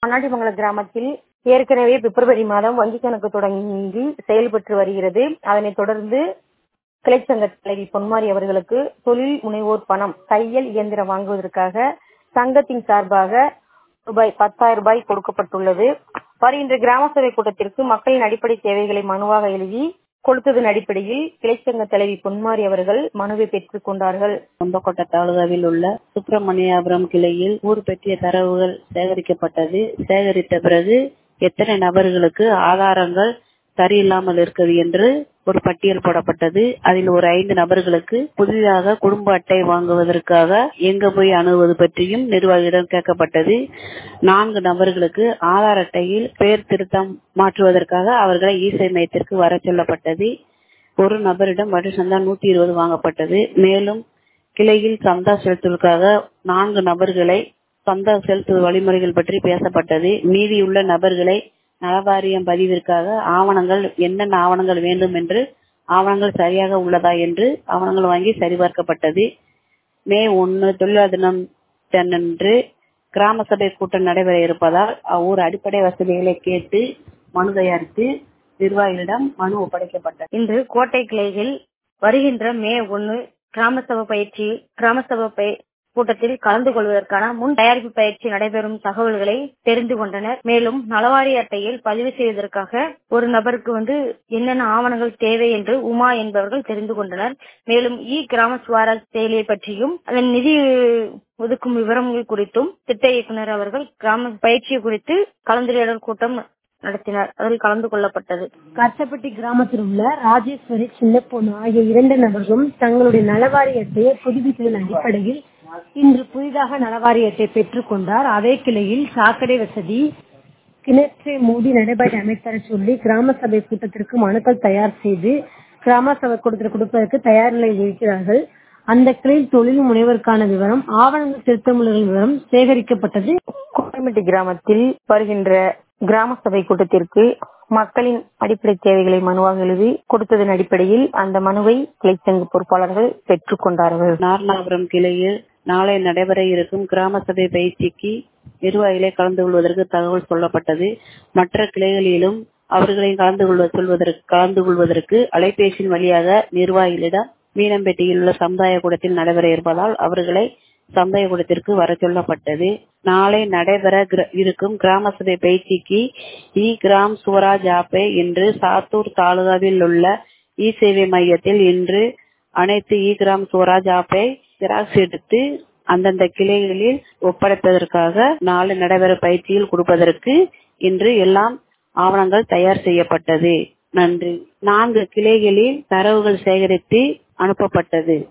மண்ணாடிமங்கலம் கிராமத்தில் ஏற்கனவே பிப்ரவரி மாதம் வங்கிக் கணக்கு தொடங்கி செயல்பட்டு வருகிறது அதனைத் தொடர்ந்து கிளைச்சங்க தலைவி பொன்மாரி அவர்களுக்கு தொழில் முனைவோர் பணம் தையல் இயந்திரம் வாங்குவதற்காக சங்கத்தின் சார்பாக ரூபாய் பத்தாயிரம் ரூபாய் கொடுக்கப்பட்டுள்ளது வருகின்ற கிராம சபை கூட்டத்திற்கு மக்களின் அடிப்படை தேவைகளை மனுவாக எழுதி கொடுத்ததன் அடிப்படையில் கிளைச்சங்க தலைவி பொன்மாரி அவர்கள் மனுவை பெற்றுக் கொண்டார்கள் கொண்டக்கோட்டை தாலுகாவில் உள்ள சுப்பிரமணியாபுரம் கிளையில் ஊர் பற்றிய தரவுகள் சேகரிக்கப்பட்டது சேகரித்த பிறகு எத்தனை நபர்களுக்கு ஆதாரங்கள் சரியில்லாமல் இருக்குது என்று ஒரு பட்டியல் போடப்பட்டது அதில் ஒரு ஐந்து நபர்களுக்கு புதிதாக குடும்ப அட்டை வாங்குவதற்காக எங்க போய் அணுகுவது பற்றியும் நிர்வாகியிடம் கேட்கப்பட்டது நான்கு நபர்களுக்கு ஆதார் அட்டையில் பெயர் திருத்தம் மாற்றுவதற்காக அவர்களை இசை மையத்திற்கு வர சொல்லப்பட்டது ஒரு நபரிடம் வரி சந்தா நூத்தி இருபது வாங்கப்பட்டது மேலும் கிளையில் சந்தா செலுத்துவதற்காக நான்கு நபர்களை சந்தா செலுத்துவது வழிமுறைகள் பற்றி பேசப்பட்டது மீதியுள்ள நபர்களை நலவாரியம் பதிவிற்காக ஆவணங்கள் என்னென்ன ஆவணங்கள் வேண்டும் என்று ஆவணங்கள் சரியாக உள்ளதா என்று ஆவணங்கள் வாங்கி சரிபார்க்கப்பட்டது மே ஒன்னு தொழிலாளர் தினம் தன்னன்று கிராம சபை கூட்டம் நடைபெற இருப்பதால் அவ்வூர் அடிப்படை வசதிகளை கேட்டு மனு தயாரித்து நிர்வாகிகளிடம் மனு ஒப்படைக்கப்பட்டது இன்று கோட்டை கிளையில் வருகின்ற மே ஒன்னு கிராம சபை பயிற்சி கிராம சபை பய- கூட்டத்தில் கலந்து கொள்வதற்கான முன் தயாரிப்பு பயிற்சி நடைபெறும் தகவல்களை தெரிந்து கொண்டனர் மேலும் நலவாரி அட்டையில் பதிவு செய்வதற்காக ஒரு நபருக்கு வந்து என்னென்ன ஆவணங்கள் தேவை என்று உமா என்பவர்கள் தெரிந்து கொண்டனர் மேலும் இ கிராம சுவராஜ் செயலியை பற்றியும் அதன் நிதி ஒதுக்கும் விவரங்கள் குறித்தும் திட்ட இயக்குனர் அவர்கள் கிராம பயிற்சி குறித்து கலந்துரையாடல் கூட்டம் நடத்தினர் அதில் கலந்து கொள்ளப்பட்டது கச்சப்பட்டி கிராமத்தில் உள்ள ராஜேஸ்வரி சின்னப்பொண்ணு ஆகிய இரண்டு நபர்களும் தங்களுடைய நலவாரி அட்டையை புதுப்பித்ததன் அடிப்படையில் இன்று புதிதாக நலவாரி அட்டை பெற்றுக் கொண்டார் அதே கிளையில் சாக்கடை வசதி கிணற்றை மூடி நடைபாட்டை அமைத்தர சொல்லி கிராம சபை கூட்டத்திற்கு மனுக்கள் தயார் செய்து கிராம சபை கூட்டத்தில் கொடுப்பதற்கு தயார் நிலையில் இருக்கிறார்கள் அந்த கிளையில் தொழில் முனைவருக்கான விவரம் ஆவணங்கள் திருத்தமுள்ள விவரம் சேகரிக்கப்பட்டது கோயம்பேட்டு கிராமத்தில் வருகின்ற கிராம சபை கூட்டத்திற்கு மக்களின் அடிப்படை தேவைகளை மனுவாக எழுதி கொடுத்ததன் அடிப்படையில் அந்த மனுவை கிளைச்சங்க பொறுப்பாளர்கள் பெற்றுக் கொண்டார்கள் நாரணாபுரம் கிளையில் நாளை நடைபெற இருக்கும் கிராம சபை பயிற்சிக்கு நிர்வாகிகளை கலந்து கொள்வதற்கு தகவல் சொல்லப்பட்டது மற்ற கிளைகளிலும் அவர்களை கலந்து கொள்வ சொல்வதற்கு கலந்து கொள்வதற்கு அலைபேசியின் வழியாக நிர்வாகிகளிடம் மீனம்பேட்டையில் உள்ள சமுதாய கூடத்தில் நடைபெற இருப்பதால் அவர்களை சமுதாய கூடத்திற்கு வர சொல்லப்பட்டது நாளை நடைபெற கிர- இருக்கும் கிராம சபை பயிற்சிக்கு இ கிராம் சுவராஜ் ஆப்பை இன்று சாத்தூர் தாலுகாவில் உள்ள இ சேவை மையத்தில் இன்று அனைத்து இ கிராம் சுவராஜ் ஆப்பை ஜெராக்ஸ் எடுத்து அந்தந்த கிளைகளில் ஒப்படைப்பதற்காக நாளை நடைபெற பயிற்சியில் கொடுப்பதற்கு இன்று எல்லாம் ஆவணங்கள் தயார் செய்யப்பட்டது நன்றி நான்கு கிளைகளில் தரவுகள் சேகரித்து அனுப்பப்பட்டது